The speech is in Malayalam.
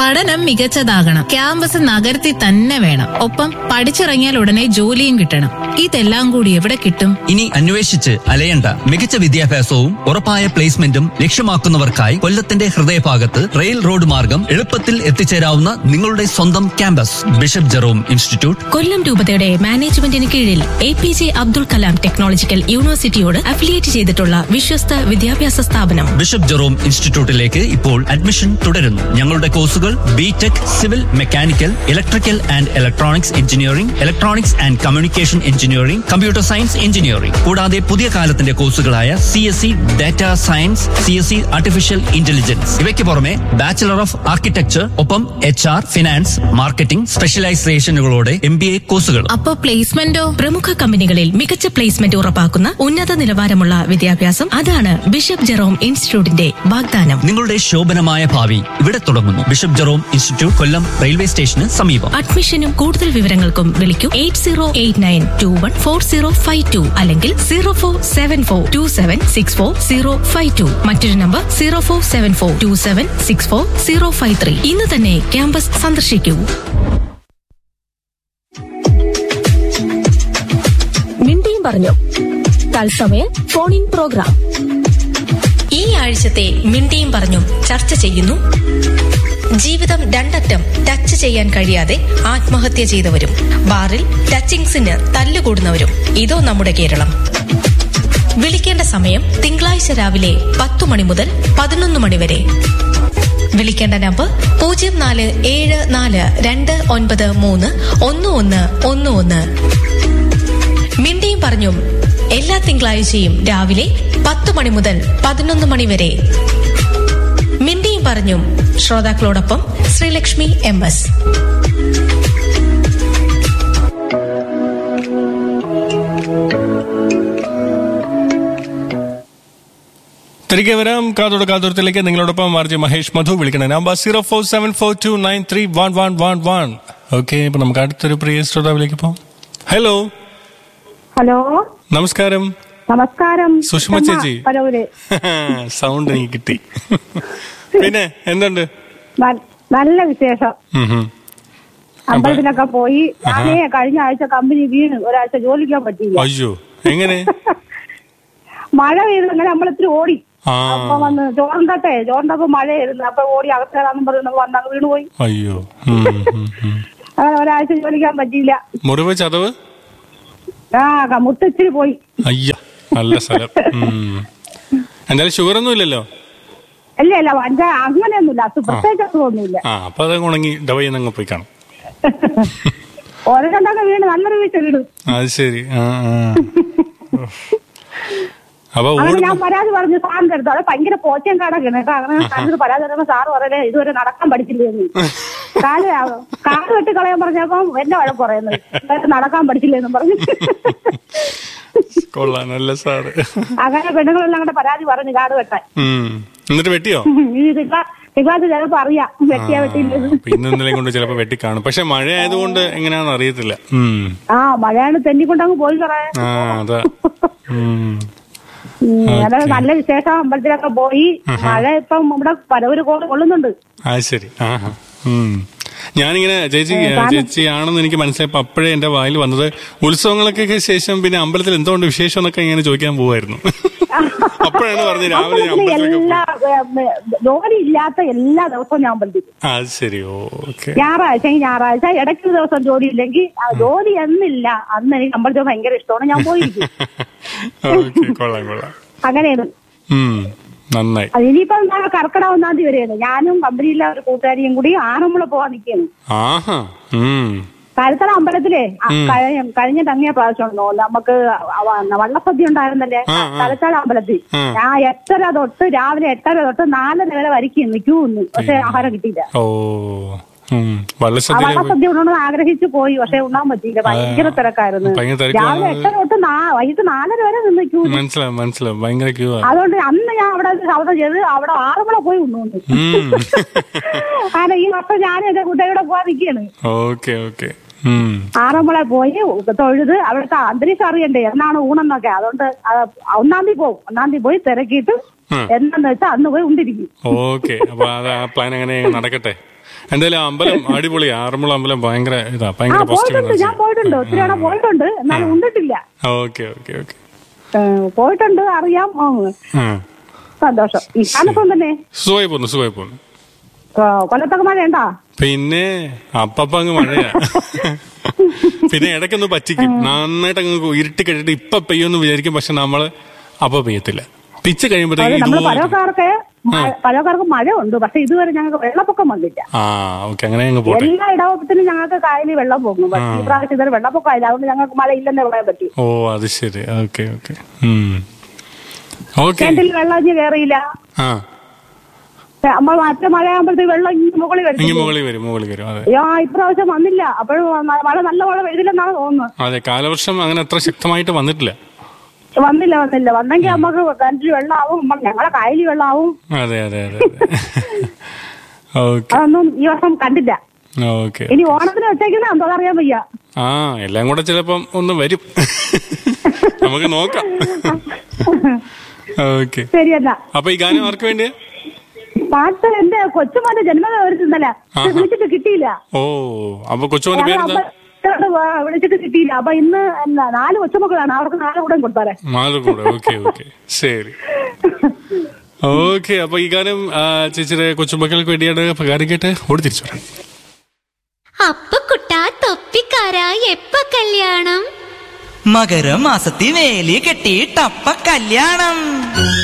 പഠനം മികച്ചതാകണം ക്യാമ്പസ് നഗരത്തിൽ തന്നെ വേണം ഒപ്പം പഠിച്ചിറങ്ങിയാൽ ഉടനെ ജോലിയും കിട്ടണം ഇതെല്ലാം കൂടി എവിടെ കിട്ടും ഇനി അന്വേഷിച്ച് അലയണ്ട മികച്ച വിദ്യാഭ്യാസവും ഉറപ്പായ പ്ലേസ്മെന്റും ലക്ഷ്യമാക്കുന്നവർക്കായി കൊല്ലത്തിന്റെ ഹൃദയഭാഗത്ത് റെയിൽ റോഡ് മാർഗം എളുപ്പത്തിൽ എത്തിച്ചേരാവുന്ന നിങ്ങളുടെ സ്വന്തം campus bishop Jerome institute Kollam രൂപതയുടെ മാനേജ്മെന്റിന് കീഴിൽ A P J Abdul Kalam technological യൂണിവേഴ്സിറ്റിയോട് അഫിലിയേറ്റ് ചെയ്തിട്ടുള്ള വിശ്വസ്ത വിദ്യാഭ്യാസ സ്ഥാപനം ബിഷപ്പ് ജെറോം ഇൻസ്റ്റിറ്റ്യൂട്ടിലേക്ക് ഇപ്പോൾ അഡ്മിഷൻ തുടരുന്നു ഞങ്ങളുടെ കോഴ്സുകൾ B tech civil mechanical electrical and electronics engineering electronics and communication engineering computer science engineering കൂടാതെ പുതിയ കാലത്തിന്റെ കോഴ്സുകളായ C S C data science C S C artificial intelligence ഇവയ്ക്ക് പുറമെ ബാച്ചിലർ ഓഫ് ആർക്കിടെക്ചർ ഒപ്പം എച്ച് ആർ ഫിനാൻസ് മാർക്കറ്റിംഗ് സ്പെഷ്യലൈസേഷനുകളോടെ എം ബി എ കോഴ്സുകൾ അപ്പോ പ്ലേസ്മെന്റോ പ്രമുഖ കമ്പനികളിൽ മികച്ച പ്ലേസ്മെന്റ് ഉറപ്പാക്കുന്ന ഉന്നത നിലവാരമുള്ള വിദ്യാഭ്യാസം അതാണ് ബിഷപ്പ് ജെറോം ഇൻസ്റ്റിറ്റ്യൂട്ടിന്റെ വാഗ്ദാനം നിങ്ങളുടെ ശോഭനമായ ഭാവി ഇവിടെ തുടങ്ങുന്നു bishop Jerome institute Kollam railway സ്റ്റേഷന് സമീപം അഡ്മിഷനും കൂടുതൽ വിവരങ്ങൾക്കും വിളിക്കൂ eight zero eight nine two one four zero five two അല്ലെങ്കിൽ zero four seven four two seven six four zero five two മറ്റൊരു number zero four seven four two seven six four zero five three ഇന്ന് തന്നെ ക്യാമ്പസ് സന്ദർശിക്കൂ മിണ്ടിയും പറഞ്ഞു തത്സമയ ഫോൺ ഇൻ പ്രോഗ്രാം ഈ ആഴ്ചത്തെ മിണ്ടിയും പറഞ്ഞും ചർച്ച ചെയ്യുന്നു ജീവിതം രണ്ടറ്റം ടച്ച് ചെയ്യാൻ കഴിയാതെ ആത്മഹത്യ ചെയ്തവരും ബാറിൽ ടച്ചിങ്സിന് തല്ലുകൂടുന്നവരും ഇതോ നമ്മുടെ കേരളം വിളിക്കേണ്ട സമയം തിങ്കളാഴ്ച രാവിലെ പത്തു മണി മുതൽ പതിനൊന്ന് മണി വരെ വിളിക്കേണ്ട നമ്പർ പൂജ്യം നാല് ഏഴ് നാല് രണ്ട് ഒൻപത് മൂന്ന് ഒന്ന് ഒന്ന് ഒന്ന് ഒന്ന് മിണ്ടിയും പറഞ്ഞും എല്ലാ തിങ്കളാഴ്ചയും രാവിലെ പത്ത് മണി മുതൽ പതിനൊന്ന് മണി വരെ മിണ്ടിയും പറഞ്ഞും ശ്രോതാക്കളോടൊപ്പം ശ്രീലക്ഷ്മി എം എസ് തിരികെ വരാം കാതോട് കാതോരത്തിലേക്ക് നിങ്ങളോടൊപ്പം ആർജി മഹേഷ് മധു വിളിക്കണ number zero four seven four two nine three one one one one okay ഇപ്പൊ നമുക്ക് അടുത്തൊരു പ്രിയ ശ്രോതാവിലേക്ക് പോകാം ഹലോ ഹലോ നമസ്കാരം നമസ്കാരം സുഷമ ചേച്ചി പരവൂര് സൗണ്ട് എനിക്ക് കിട്ടി പിന്നെ എന്തുണ്ട് ന- നല്ല വിശേഷം ഉം ഹും. അമ്പലത്തിലൊക്കെ പോയി ഞാനേ കഴിഞ്ഞ ആഴ്ച കമ്പനി വീണ് ഒരാഴ്ച ജോലിക്കാൻ പറ്റിയില്ല അയ്യോ എങ്ങനെ മഴ പെയ്ത് അങ്ങനെ അമ്പലത്തിൽ ഓടി ആ അപ്പൊ വന്ന് ചോറിണ്ടട്ടെ ചോറിണ്ടപ്പോ മഴയായിരുന്നു അപ്പൊ ഓടി അകത്തേറാന്നും പറഞ്ഞു വന്നങ്ങ് വീണുപോയി അയ്യോ ഉം, ഉം, ഉം. അങ്ങനെ ഒരാഴ്ച ജോലിക്കാൻ പറ്റിയില്ല മുറിവ് ചതവ് ആ ക- മുട്ടിച്ചിരി പോയി അയ്യ നല്ല സ്ഥലം ഉം. എന്തായാലും ഷുഗർ ഒന്നും ഇല്ലല്ലോ അല്ല അല്ല അഞ്ച അങ്ങനെയൊന്നുമില്ല അസു പ്രത്യേകിച്ച് അസുഖമൊന്നുമില്ല ആ അപ്പൊ അത് ഉണങ്ങി ഡബൈ അങ്ങ് പോയി കാണും ഓരോ രണ്ടൊക്കെ വീണ് നല്ലൊരു വീഴ്ച വീണു അത് ശരി ആ ആ അപ്പൊ അങ്ങനെ ഓടുമ്പോ ഞാൻ പരാതി പറഞ്ഞു സാറിന്റെ അടുത്ത് അത് ഭയങ്കര പോച്ചയും കാടൊക്കെയാണ് കേട്ടോ അങ്ങനെ സാറിന് പരാതി പറയുമ്പോ സാറ് പറയലേ ഇതുവരെ നടക്കാൻ പഠിച്ചില്ലെന്ന് കാല് കാല് വെട്ടി കളയാൻ പറഞ്ഞപ്പോ എന്നെ വഴക്ക് പറയുന്നത് ഇതുവരെ നടക്കാൻ പഠിച്ചില്ലെന്നും പറഞ്ഞു കൊള്ളാം നല്ല സാറ് അങ്ങനെ പെണ്ണുങ്ങളെല്ലാം കൂടെ പരാതി പറഞ്ഞു കാട് വെട്ടാൻ ഉം. എന്നിട്ട് വെട്ടിയോ ഈ തിങ്കളാ- തിങ്കളാഴ്ച ചിലപ്പോ അറിയാം വെട്ടിയാ വെട്ടിയില്ലെന്ന് അപ്പൊ ഇന്ന് ഇന്നലെയും കൊണ്ട് ചിലപ്പോ വെട്ടി കാണും പക്ഷെ മഴ ആയതുകൊണ്ട് എങ്ങനെയാണെന്ന് അറിയത്തില്ല ഉം. ആ മഴയാണ് തെന്നിക്കൊണ്ടങ്ങ് പോയി സാറേ ആ അതാ ഉം. ഉം, അതായത് നല്ല വിശേഷം അമ്പലത്തിലൊക്കെ പോയി മഴ ഇപ്പം ഇവിടെ പലവര് കൊള്ളുന്നുണ്ട് അത് ശരി ആഹാ ഉം. ഞാനിങ്ങനെ ചേച്ചി ചേച്ചി ആണെന്ന് എനിക്ക് മനസ്സിലായപ്പോ അപ്പോഴേ എന്റെ വായിൽ വന്നത് ഉത്സവങ്ങളൊക്കെ ശേഷം പിന്നെ അമ്പലത്തിൽ എന്തുകൊണ്ട് വിശേഷം എന്നൊക്കെ ഇങ്ങനെ ചോദിക്കാൻ പോവായിരുന്നു അപ്പോഴാണ് പറഞ്ഞത് രാവിലെ ഞാൻ അമ്പലത്തില് അമ്പലത്തിലൊക്കെ എല്ലാ ഏ, ഏ, ജോലി ഇല്ലാത്ത എല്ലാ ദിവസവും ഞാൻ അമ്പലത്തിൽ പോകും. പോകും. അത് ശരി ഓക്കെ ഞായറാഴ്ച ഞായറാഴ്ച ഇടയ്ക്ക് ഒരു ദിവസം ജോലി ഇല്ലെങ്കിൽ ആ ജോലി എന്നില്ല അന്ന് എനിക്ക് അമ്പലത്തിൽ ഭയങ്കര ഇഷ്ടമാണ് ഞാൻ പോയിരിക്കും ഓക്കെ കൊള്ളാം കൊള്ളാം അങ്ങനെയാണ് ഉം നന്നായി അത് ഇനിയിപ്പം നാളെ കർക്കിടക ഒന്നാം തീയതി വരെയാണ് ഞാനും കമ്പനിയിലെ ഒരു കൂട്ടുകാരിയും കൂടി ആറന്മുള പോവാൻ നിൽക്കുകയാണ് ആഹാ ഉം കരുത്തറ അമ്പലത്തിലെ ആ, കഴിഞ്ഞ കഴിഞ്ഞ തങ്ങിയ പ്രാവശ്യം തോന്നുന്നു നമുക്ക് അവ- വള്ളസദ്യ ഉണ്ടായിരുന്നല്ലേ ആ, ആ. തലച്ചാട് അമ്പലത്തിൽ ആ. ഞാൻ എട്ടര തൊട്ട് രാവിലെ എട്ടര തൊട്ട് നാലര വരെ വരിക്കും ക്യൂ നിന്ന് പക്ഷെ ആഹാരം കിട്ടിയില്ല ഓ ഉം ആ വള്ളസദ്യയിലെ വള്ളസദ്യ ഉണ്ടെന്ന് ആഗ്രഹിച്ചു പോയി പക്ഷെ ഉണ്ണാൻ പറ്റിയില്ല ഭയങ്കര തിരക്കായിരുന്നു ഭയങ്കര തിരക്ക് രാവിലെ വന്നത് എട്ടര തൊട്ട് നാ- വൈകിട്ട് നാലര വരെ നിന്ന് ക്യൂ മനസ്സിലാവും മനസ്സിലാവും ഭയങ്കര ക്യൂ ആ അതുകൊണ്ട് അന്ന് ഞാൻ അവിടെ ശബ്ദം ചെയ്ത് അവിടെ ആറുമള പോയി ഉണ്ണുണ്ട് ഉം കാരണം ഈ വർഷം ഞാൻ എന്റെ കൂട്ടുകാരുടെ പോവാൻ നിൽക്കുകയാണ് ഓക്കെ ഓക്കെ ഉം ആറന്മുള പോയി തൊഴുത് അവിടുത്തെ അന്തരീക്ഷം അറിയണ്ടേ എന്നാണ് ഊണെന്നൊക്കെ അതുകൊണ്ട് ആ, ഒന്നാം തീയതി പോകും ഒന്നാം തീയതി പോയി തിരക്കിയിട്ട് ഉം. എന്താന്ന് വെച്ചാൽ അന്ന് പോയി ഉണ്ടിരിക്കും ഓക്കെ അപ്പൊ അത് ആ പ്ലാൻ അങ്ങനെ നടക്കട്ടെ എന്തായാലും ആ അമ്പലം അടിപൊളി ആറന്മുള അമ്പലം ഭയങ്കര ഇതാ ആ ഭയങ്കര പോയിട്ടുണ്ട് ഞാൻ പോസിറ്റീവ് പോയിട്ടുണ്ട് ഒത്തിരി തവണ പോയിട്ടുണ്ട് എന്നാലും ഉണ്ടിട്ടില്ല ഓക്കെ ഓക്കെ ഓക്കെ ഏ, പോയിട്ടുണ്ട് അറിയാം ആ, സന്തോഷം ഈ കാലപ്പം തന്നെ സുഖമായി പോന്നു സുഖമായി പോന്നു ആ, കൊല്ലത്തൊക്കെ മഴയുണ്ടാ പിന്നെ അപ്പപ്പ അങ്ങ് മഴയാ പിന്നെ ഇടയ്ക്കൊന്ന് പറ്റിക്കും നന്നായിട്ട് അങ്ങ് ഇരുട്ടി കഴിഞ്ഞിട്ട് ഇപ്പൊ പെയ്യൊന്ന് വിചാരിക്കും പക്ഷെ നമ്മള് അപ്പൊ പെയ്യത്തില്ല പിച്ച് അതെ കഴിയുമ്പോഴത്തേക്ക് നമ്മള് ഇതുപോലെ പലക്കാർക്ക് പലക്കാർക്ക് മഴ ഉണ്ട് പക്ഷെ ഇതുവരെ ഞങ്ങൾക്ക് വെള്ളപ്പൊക്കം വന്നില്ല ആ ഓക്കെ അങ്ങനെ അങ്ങ് പോട്ടെ എല്ലാ ഇടവത്തിനും ഞങ്ങൾക്ക് കായലിൽ വെള്ളം പോകും പക്ഷേ ഈ പ്രാവശ്യം ഇതുവരെ വെള്ളപ്പൊക്കം ആയില്ല അതുകൊണ്ട് ഞങ്ങൾക്ക് മഴ ഇല്ലെന്നേ പറയാൻ പറ്റൂ ഓ അത് ശരി ഓക്കെ ഓക്കെ ഓക്കെ കിണറ്റിൽ വെള്ളം ഇനി കയറിയില്ല ആ നമ്മൾ മറ്റേ മഴയാകുമ്പോഴത്തേക്ക് വെള്ളം ഇനി മുകളിൽ ഇങ്ങനെ വരും മുകളിൽ വരും മുകളിൽ വരും അതെ അയ്യോ ഇപ്രാവശ്യം വന്നില്ല അപ്പോഴും മഴ നല്ല മഴ പെയ്തില്ലെന്നാണ് തോന്നുന്നത് അതെ കാലവർഷം അങ്ങനെ അത്ര ശക്തമായിട്ട് വന്നിട്ടില്ല വന്നില്ല വന്നില്ല വന്നെങ്കിൽ നമുക്ക് കിണറ്റിൽ വെള്ളമാവും നമ്മ- ഞങ്ങളെ കായലിൽ വെള്ളമാവും അതെ അതെ അതെ ഓക്കെ അതൊന്നും ഈ വർഷം കണ്ടില്ല ഓക്കെ ഇനി ഓണത്തിന് വെച്ചേക്കുന്ന എന്തോ അറിയാൻ വയ്യ ആ എല്ലാം കൂടെ ചിലപ്പം ഒന്ന് വരും നമുക്ക് നോക്കാം ഓക്കെ ശരിയല്ല അപ്പൊ ഈ ഗാനം ആർക്ക് വേണ്ടിയാ പാട്ട് എന്റെ കൊച്ചുമോന്റെ ജന്മദിനം ഒരു ഇന്നലെ ആഹാ. വിളിച്ചിട്ട് കിട്ടിയില്ല ഓ അപ്പൊ കൊച്ചുമോന്റെ ഞങ്ങൾ പേരെന്താ അമ്പലത്തോട് വാ- വിളിച്ചിട്ട് കിട്ടിയില്ല അപ്പൊ ഇന്ന് എന്നാ, നാല് കൊച്ചുമക്കളാണ് അവർക്ക് നാല് കൂടെ കൊടുത്താലേ മാലക്കൂടെ ഓക്കെ ഓക്കെ ശരി ഓക്കെ അപ്പൊ ഈ ഗാനം ആ, ചേച്ചിയുടെ കൊച്ചുമക്കൾക്ക് വേണ്ടിയാണ് അപ്പൊ ഗാനം കേട്ട് ഓടി തിരിച്ചു വരാം അപ്പ കുട്ടാ തൊപ്പിക്കാരാ എപ്പ കല്യാണം മകരമാസത്തി വേലി കെട്ടിയിട്ടപ്പ കല്യാണം